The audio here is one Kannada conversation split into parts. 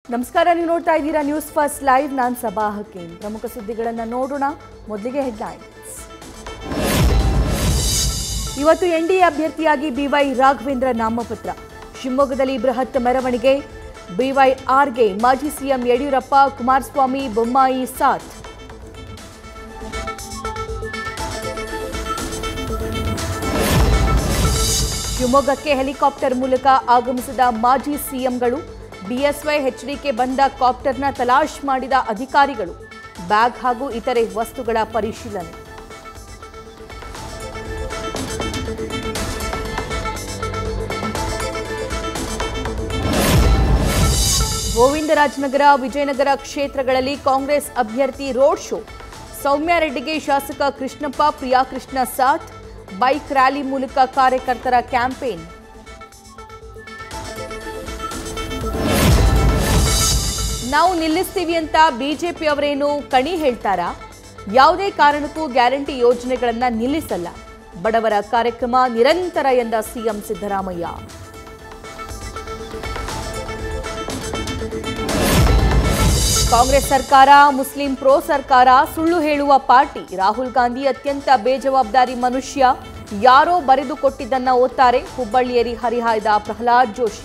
ನಮಸ್ಕಾರ ನೀವು ನೋಡ್ತಾ ಇದ್ದೀರಾ ನ್ಯೂಸ್ ಫಸ್ಟ್ ಲೈವ್ ನಾನು ಸಭಾ ಹಕೀಂ ಪ್ರಮುಖ ಸುದ್ದಿಗಳನ್ನು ನೋಡೋಣ ಮೊದಲಿಗೆ ಹೆಡ್ಲೈನ್ಸ್ ಇವತ್ತು ಎನ್ಡಿಎ ಅಭ್ಯರ್ಥಿಯಾಗಿ ಬಿವೈ ರಾಘವೇಂದ್ರ ನಾಮಪತ್ರ ಶಿವಮೊಗ್ಗದಲ್ಲಿ ಬೃಹತ್ ಮೆರವಣಿಗೆ ಬಿವೈಆರ್ಗೆ ಮಾಜಿ ಸಿಎಂ ಯಡಿಯೂರಪ್ಪ ಕುಮಾರಸ್ವಾಮಿ ಬೊಮ್ಮಾಯಿ ಸಾಥ್ ಶಿವಮೊಗ್ಗಕ್ಕೆ ಹೆಲಿಕಾಪ್ಟರ್ ಮೂಲಕ ಆಗಮಿಸಿದ ಮಾಜಿ ಸಿಎಂಗಳು ಬಿಎಸ್ವೈ ಎಚ್ಡಿಕೆ ಬಂದ ಕಾಪ್ಟರ್ನ ತಲಾಶ್ ಮಾಡಿದ ಅಧಿಕಾರಿಗಳು ಬ್ಯಾಗ್ ಹಾಗೂ ಇತರೆ ವಸ್ತುಗಳ ಪರಿಶೀಲನೆ ಗೋವಿಂದರಾಜನಗರ ವಿಜಯನಗರ ಕ್ಷೇತ್ರಗಳಲ್ಲಿ ಕಾಂಗ್ರೆಸ್ ಅಭ್ಯರ್ಥಿ ರೋಡ್ ಶೋ ಸೌಮ್ಯ ರೆಡ್ಡಿಗೆ ಶಾಸಕ ಕೃಷ್ಣಪ್ಪ ಪ್ರಿಯಾಕೃಷ್ಣ ಸಾಥ್ ಬೈಕ್ ರ್ಯಾಲಿ ಮೂಲಕ ಕಾರ್ಯಕರ್ತರ ಕ್ಯಾಂಪೇನ್ ನಾವು ನಿಲ್ಲಿಸ್ತೀವಿ ಅಂತ ಬಿಜೆಪಿಯವರೇನು ಕಣಿ ಹೇಳ್ತಾರಾ ಯಾವುದೇ ಕಾರಣಕ್ಕೂ ಗ್ಯಾರಂಟಿ ಯೋಜನೆಗಳನ್ನ ನಿಲ್ಲಿಸಲ್ಲ ಬಡವರ ಕಾರ್ಯಕ್ರಮ ನಿರಂತರ ಎಂದ ಸಿಎಂ ಸಿದ್ದರಾಮಯ್ಯ ಕಾಂಗ್ರೆಸ್ ಸರ್ಕಾರ ಮುಸ್ಲಿಂ ಪ್ರೋ ಸರ್ಕಾರ ಸುಳ್ಳು ಹೇಳುವ ಪಾರ್ಟಿ ರಾಹುಲ್ ಗಾಂಧಿ ಅತ್ಯಂತ ಬೇಜವಾಬ್ದಾರಿ ಮನುಷ್ಯ ಯಾರೋ ಬರೆದು ಕೊಟ್ಟಿದ್ದನ್ನ ಓದ್ತಾರೆ ಹುಬ್ಬಳ್ಳಿಯರಿ ಹರಿಹಾಯ್ದ ಪ್ರಹ್ಲಾದ್ ಜೋಶಿ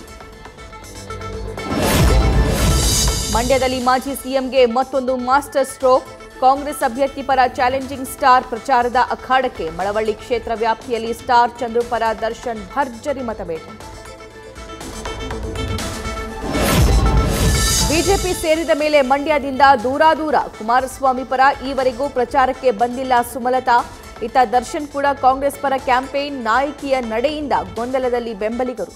ಮಂಡ್ಯದಲ್ಲಿ ಮಾಜಿ ಸಿಎಂಗೆ ಮತ್ತೊಂದು ಮಾಸ್ಟರ್ ಸ್ಟ್ರೋಕ್ ಕಾಂಗ್ರೆಸ್ ಅಭ್ಯರ್ಥಿ ಪರ ಚಾಲೆಂಜಿಂಗ್ ಸ್ಟಾರ್ ಪ್ರಚಾರದ ಅಖಾಡಕ್ಕೆ ಮಳವಳ್ಳಿ ಕ್ಷೇತ್ರ ವ್ಯಾಪ್ತಿಯಲ್ಲಿ ಸ್ಟಾರ್ ಚಂದ್ರು ಪರ ದರ್ಶನ್ ಭರ್ಜರಿ ಮತಬೇಟೆ ಬಿಜೆಪಿ ಸೇರಿದ ಮೇಲೆ ಮಂಡ್ಯದಿಂದ ದೂರ ದೂರ ಕುಮಾರಸ್ವಾಮಿ ಪರ ಈವರೆಗೂ ಪ್ರಚಾರಕ್ಕೆ ಬಂದಿಲ್ಲ ಸುಮಲತಾ ಇತ್ತ ದರ್ಶನ್ ಕೂಡ ಕಾಂಗ್ರೆಸ್ ಪರ ಕ್ಯಾಂಪೇನ್ ನಾಯಕಿಯ ನಡೆಯಿಂದ ಗೊಂದಲದಲ್ಲಿ ಬೆಂಬಲಿಗರು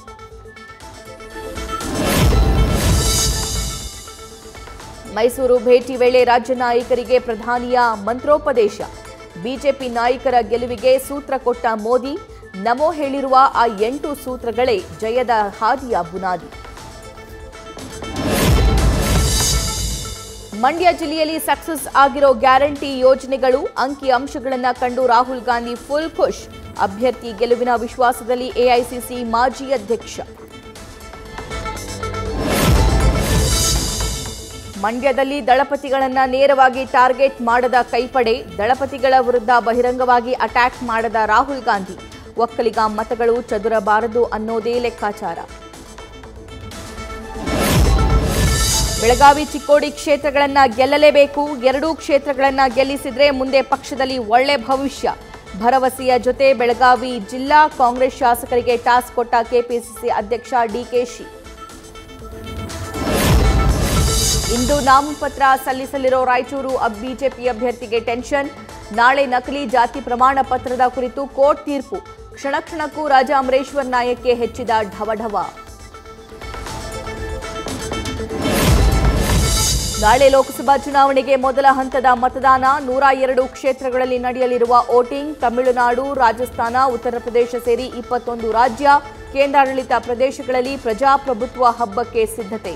ಮೈಸೂರು ಭೇಟಿ ವೇಳೆ ರಾಜ್ಯ ನಾಯಕರಿಗೆ ಪ್ರಧಾನಿಯ ಮಂತ್ರೋಪದೇಶ ಬಿಜೆಪಿ ನಾಯಕರ ಗೆಲುವಿಗೆ ಸೂತ್ರ ಕೊಟ್ಟ ಮೋದಿ ನಮೋ ಹೇಳಿರುವ ಆ ಎಂಟು ಸೂತ್ರಗಳೇ ಜಯದ ಹಾದಿಯ ಬುನಾದಿ ಮಂಡ್ಯ ಜಿಲ್ಲೆಯಲ್ಲಿ ಸಕ್ಸಸ್ ಆಗಿರೋ ಗ್ಯಾರಂಟಿ ಯೋಜನೆಗಳು ಅಂಕಿ ಅಂಶಗಳನ್ನು ಕಂಡು ರಾಹುಲ್ ಗಾಂಧಿ ಫುಲ್ ಖುಷ್ ಅಭ್ಯರ್ಥಿ ಗೆಲುವಿನ ವಿಶ್ವಾಸದಲ್ಲಿ ಎಐಸಿಸಿ ಮಾಜಿ ಅಧ್ಯಕ್ಷ ಮಂಡ್ಯದಲ್ಲಿ ದಳಪತಿಗಳನ್ನ ನೇರವಾಗಿ ಟಾರ್ಗೆಟ್ ಮಾಡದ ಕೈಪಡೆ ದಳಪತಿಗಳ ವಿರುದ್ಧ ಬಹಿರಂಗವಾಗಿ ಅಟ್ಯಾಕ್ ಮಾಡದ ರಾಹುಲ್ ಗಾಂಧಿ ಒಕ್ಕಲಿಗ ಮತಗಳು ಚದುರಬಾರದು ಅನ್ನೋದೇ ಲೆಕ್ಕಾಚಾರ ಬೆಳಗಾವಿ ಚಿಕ್ಕೋಡಿ ಕ್ಷೇತ್ರಗಳನ್ನ ಗೆಲ್ಲಲೇಬೇಕು ಎರಡೂ ಕ್ಷೇತ್ರಗಳನ್ನ ಗೆಲ್ಲಿಸಿದ್ರೆ ಮುಂದೆ ಪಕ್ಷದಲ್ಲಿ ಒಳ್ಳೆ ಭವಿಷ್ಯ ಭರವಸೆಯ ಜೊತೆ ಬೆಳಗಾವಿ ಜಿಲ್ಲಾ ಕಾಂಗ್ರೆಸ್ ಶಾಸಕರಿಗೆ ಟಾಸ್ಕ್ ಕೊಟ್ಟ ಕೆಪಿಸಿಸಿ ಅಧ್ಯಕ್ಷ ಡಿಕೆಶಿ ಇಂದು ನಾಮಪತ್ರ ಸಲ್ಲಿಸಲಿರೋ ರಾಯಚೂರು ಅಬ್- ಬಿಜೆಪಿ ಅಭ್ಯರ್ಥಿಗೆ ಟೆನ್ಷನ್ ನಾಳೆ ನಕಲಿ ಜಾತಿ ಪ್ರಮಾಣ ಪತ್ರದ ಕುರಿತು ಕೋರ್ಟ್ ತೀರ್ಪು ಕ್ಷಣ ಕ್ಷಣಕ್ಕೂ ರಾಜ ಅಮರೇಶ್ವರ್ ನಾಯಕ್ಗೆ ಹೆಚ್ಚಿದ ಢವಢವ ನಾಳೆ ಲೋಕಸಭಾ ಚುನಾವಣೆಗೆ ಮೊದಲ ಹಂತದ ಮತದಾನ ನೂರ ಎರಡು ಕ್ಷೇತ್ರಗಳಲ್ಲಿ ನಡೆಯಲಿರುವ ವೋಟಿಂಗ್ ತಮಿಳುನಾಡು ರಾಜಸ್ಥಾನ ಉತ್ತರ ಪ್ರದೇಶ ಸೇರಿ ಇಪ್ಪತ್ತೊಂದು ರಾಜ್ಯ ಕೇಂದ್ರಾಡಳಿತ ಪ್ರದೇಶಗಳಲ್ಲಿ ಪ್ರಜಾಪ್ರಭುತ್ವ ಹಬ್ಬಕ್ಕೆ ಸಿದ್ಧತೆ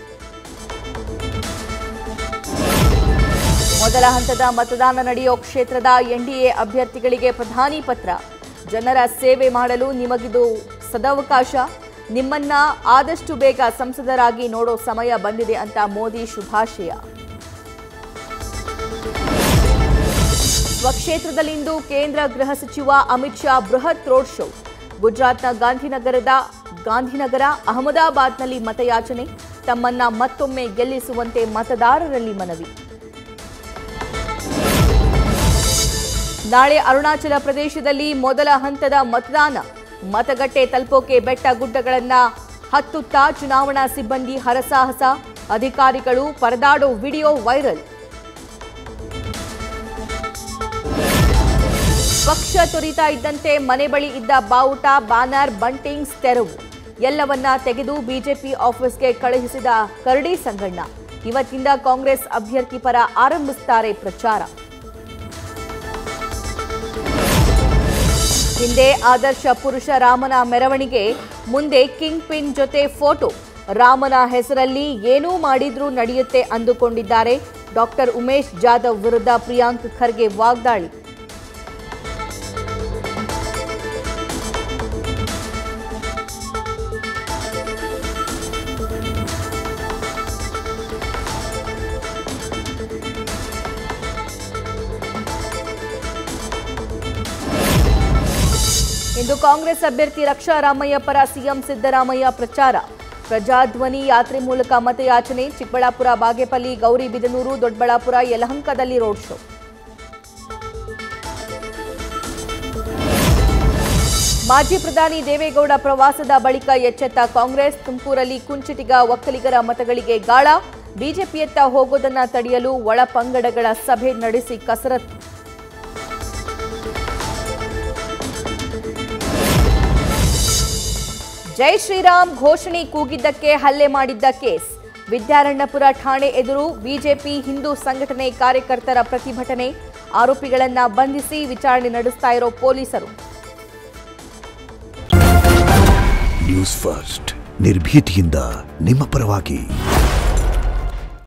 ಮೊದಲ ಹಂತದ ಮತದಾನ ನಡೆಯೋ ಕ್ಷೇತ್ರದ ಎನ್ಡಿಎ ಅಭ್ಯರ್ಥಿಗಳಿಗೆ ಪ್ರಧಾನಿ ಪತ್ರ ಜನರ ಸೇವೆ ಮಾಡಲು ನಿಮಗಿದು ಸದವಕಾಶ ನಿಮ್ಮನ್ನ ಆದಷ್ಟು ಬೇಗ ಸಂಸದರಾಗಿ ನೋಡೋ ಸಮಯ ಬಂದಿದೆ ಅಂತ ಮೋದಿ ಶುಭಾಶಯ ಸ್ವಕ್ಷೇತ್ರದಲ್ಲಿಂದು ಕೇಂದ್ರ ಗೃಹ ಸಚಿವ ಅಮಿತ್ ಶಾ ಬೃಹತ್ ರೋಡ್ ಶೋ ಗುಜರಾತ್ನ ಗಾಂಧಿನಗರದ ಗಾಂಧಿನಗರ ಅಹಮದಾಬಾದ್ನಲ್ಲಿ ಮತಯಾಚನೆ ತಮ್ಮನ್ನ ಮತ್ತೊಮ್ಮೆ ಗೆಲ್ಲಿಸುವಂತೆ ಮತದಾರರಲ್ಲಿ ಮನವಿ ನಾಳೆ ಅರುಣಾಚಲ ಪ್ರದೇಶದಲ್ಲಿ ಮೊದಲ ಹಂತದ ಮತದಾನ ಮತಗಟ್ಟೆ ತಲುಪೋಕೆ ಬೆಟ್ಟ ಗುಡ್ಡಗಳನ್ನ ಹತ್ತುತ್ತಾ ಚುನಾವಣಾ ಸಿಬ್ಬಂದಿ ಹರಸಾಹಸ ಅಧಿಕಾರಿಗಳು ಪರದಾಡೋ ವಿಡಿಯೋ ವೈರಲ್ ಪಕ್ಷ ತೊರಿತಾ ಇದ್ದಂತೆ ಮನೆ ಬಳಿ ಇದ್ದ ಬಾವುಟ ಬ್ಯಾನರ್ ಬಂಟಿಂಗ್ಸ್ ತೆರವು ಎಲ್ಲವನ್ನ ತೆಗೆದು ಬಿಜೆಪಿ ಆಫೀಸ್ಗೆ ಕಳುಹಿಸಿದ ಕರಡಿ ಸಂಗಣ್ಣ ಇವತ್ತಿಂದ ಕಾಂಗ್ರೆಸ್ ಅಭ್ಯರ್ಥಿ ಪರ ಆರಂಭಿಸುತ್ತಾರೆ ಪ್ರಚಾರ ಹಿಂದೆ ಆದರ್ಶ ಪುರುಷ ರಾಮನ ಮೆರವಣಿಗೆ ಮುಂದೆ ಕಿಂಗ್ ಪಿನ್ ಜೊತೆ ಫೋಟೋ ರಾಮನ ಹೆಸರಲ್ಲಿ ಏನೂ ಮಾಡಿದ್ರೂ ನಡೆಯುತ್ತೆ ಅಂದುಕೊಂಡಿದ್ದಾರೆ ಡಾಕ್ಟರ್ ಉಮೇಶ್ ಜಾಧವ್ ವಿರುದ್ಧ ಪ್ರಿಯಾಂಕ್ ಖರ್ಗೆ ವಾಗ್ದಾಳಿ ಇಂದು ಕಾಂಗ್ರೆಸ್ ಅಭ್ಯರ್ಥಿ ರಕ್ಷಾ ರಾಮಯ್ಯ ಪರ ಸಿಎಂ ಸಿದ್ದರಾಮಯ್ಯ ಪ್ರಚಾರ ಪ್ರಜಾಧ್ವನಿ ಯಾತ್ರೆ ಮೂಲಕ ಮತಯಾಚನೆ ಚಿಕ್ಕಬಳ್ಳಾಪುರ ಬಾಗೇಪಲ್ಲಿ ಗೌರಿಬಿದನೂರು ದೊಡ್ಡಬಳ್ಳಾಪುರ ಯಲಹಂಕದಲ್ಲಿ ರೋಡ್ ಶೋ ಮಾಜಿ ಪ್ರಧಾನಿ ದೇವೇಗೌಡ ಪ್ರವಾಸದ ಬಳಿಕ ಎಚ್ಚೆತ್ತ ಕಾಂಗ್ರೆಸ್ ತುಮಕೂರಲ್ಲಿ ಕುಂಚಿಟಿಗ ಒಕ್ಕಲಿಗರ ಮತಗಳಿಗೆ ಗಾಳ ಬಿಜೆಪಿಯತ್ತ ಹೋಗೋದನ್ನ ತಡೆಯಲು ಒಳ ಪಂಗಡಗಳ ಸಭೆ ನಡೆಸಿ ಕಸರತ್ತು ಜೈ ಶ್ರೀರಾಮ್ ಘೋಷಣೆ ಕೂಗಿದ್ದಕ್ಕೆ ಹಲ್ಲೆ ಮಾಡಿದ್ದ ಕೇಸ್ ವಿದ್ಯಾರಣ್ಯಪುರ ಠಾಣೆ ಎದುರು ಬಿಜೆಪಿ ಹಿಂದೂ ಸಂಘಟನೆ ಕಾರ್ಯಕರ್ತರ ಪ್ರತಿಭಟನೆ ಆರೋಪಿಗಳನ್ನ ಬಂಧಿಸಿ ವಿಚಾರಣೆ ನಡೆಸ್ತಾ ಇರೋ ಪೊಲೀಸರು ನ್ಯೂಸ್ ಫಸ್ಟ್ ನಿರ್ಭೀತಿಯಿಂದ ನಿಮ್ಮ ಪರವಾಗಿ